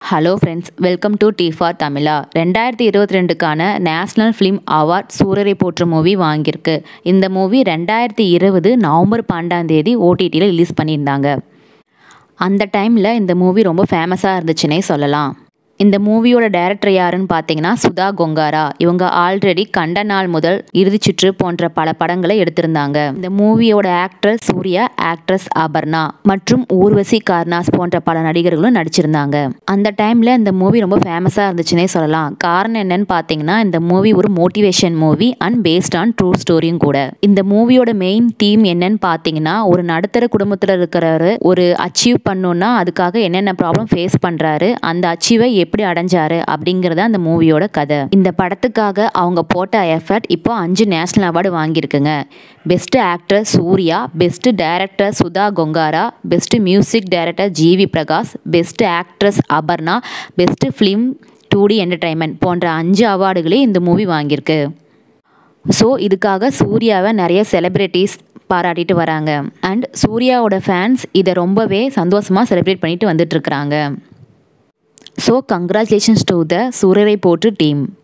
hello friends welcome to T for Tamizha ரெண்டாயிரத்தி இருபத்தி ரெண்டுக்கான national film award Soorarai Pottru movie வாங்கியிருக்கு இந்த மூவி ரெண்டாயிரத்தி இருபது நவம்பர் பன்னெண்டாம் தேதி ஓடிடியில் ரிலீஸ் பண்ணியிருந்தாங்க அந்த டைமில் இந்த மூவி ரொம்ப ஃபேமஸாக இருந்துச்சுன்னே சொல்லலாம் இந்த மூவியோட டைரக்டர் யாருன்னு பார்த்தீங்கன்னா சுதா கொங்காரா இவங்க ஆல்ரெடி கண்ட நாள் முதல் இறுதிச்சுற்று போன்ற பல படங்களை எடுத்திருந்தாங்க இந்த மூவியோட ஆக்ட்ரஸ் சூர்யா ஆக்ட்ரஸ் அபர்ணா மற்றும் ஊர்வசி கார்னாஸ் போன்ற பல நடிகர்களும் நடிச்சிருந்தாங்க அந்த டைமில் இந்த மூவி ரொம்ப ஃபேமஸாக இருந்துச்சுன்னே சொல்லலாம் காரணம் என்னன்னு பார்த்தீங்கன்னா இந்த மூவி ஒரு motivation movie and based on true ஸ்டோரியும் கூட இந்த மூவியோட மெயின் தீம் என்னன்னு பார்த்தீங்கன்னா ஒரு நடுத்தர குடும்பத்தில் இருக்கிறவர் ஒரு அச்சீவ் பண்ணணும்னா அதுக்காக என்னென்ன ப்ராப்ளம் ஃபேஸ் பண்ணுறாரு அந்த அச்சீவை எப்படி அடைஞ்சாரு அப்படிங்கிறத அந்த மூவியோட கதை இந்த படத்துக்காக அவங்க போட்ட எஃபர்ட் இப்போ அஞ்சு நேஷ்னல் அவார்டு வாங்கியிருக்குங்க best actor Suriya best director Sudha Kongara best music director GV Prakash best actress Aparna best film two D entertainment போன்ற அஞ்சு அவார்டுகளே இந்த மூவி வாங்கியிருக்கு ஸோ இதுக்காக சூர்யாவை நிறைய செலிப்ரிட்டிஸ் பாராட்டிட்டு வராங்க அண்ட் சூர்யாவோட ஃபேன்ஸ் இதை ரொம்பவே சந்தோஷமாக செலிப்ரேட் பண்ணிட்டு வந்துட்டு இருக்கிறாங்க so congratulations to the Soorarai Pottru team